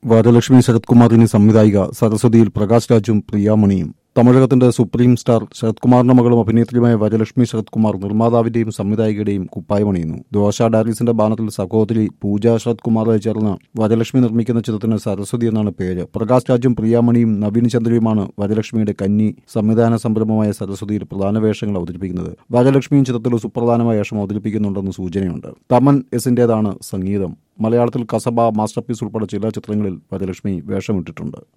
വരലക്ഷ്മി ശരത് കുമാറിന് സംവിധായിക സരസ്വതിയിൽ പ്രകാശ് രാജും പ്രിയാമണിയും തമിഴകത്തിന്റെ സുപ്രീം സ്റ്റാർ ശരത് കുമാറിന്റെ മകളും അഭിനേത്രിയുമായ വരലക്ഷ്മി ശരത് കുമാർ നിർമ്മാതാവിന്റെയും സംവിധായികയുടെയും കുപ്പായമണിയുന്നു ദോശ ഡാരീസിന്റെ ബാനറിൽ സഹോദരി പൂജ ശരത് കുമാറുമായി ചേർന്ന് വരലക്ഷ്മി നിർമ്മിക്കുന്ന ചിത്രത്തിന് സരസ്വതി എന്നാണ് പേര് പ്രകാശ് രാജും പ്രിയാമണിയും നവീൻ ചന്ദ്രയുമാണ് വരലക്ഷ്മിയുടെ കന്നി സംവിധാന സംരംഭമായ സരസ്വതിയിൽ പ്രധാന വേഷങ്ങൾ അവതരിപ്പിക്കുന്നത് വരലക്ഷ്മിയും ചിത്രത്തിൽ സുപ്രധാന വേഷം അവതരിപ്പിക്കുന്നുണ്ടെന്ന് സൂചനയുണ്ട് തമൻ എസിന്റേതാണ് സംഗീതം മലയാളത്തിൽ കസബ മാസ്റ്റർപീസ് ഉൾപ്പെടെ ചില ചിത്രങ്ങളിൽ വരലക്ഷ്മി വേഷമിട്ടിട്ടുണ്ട്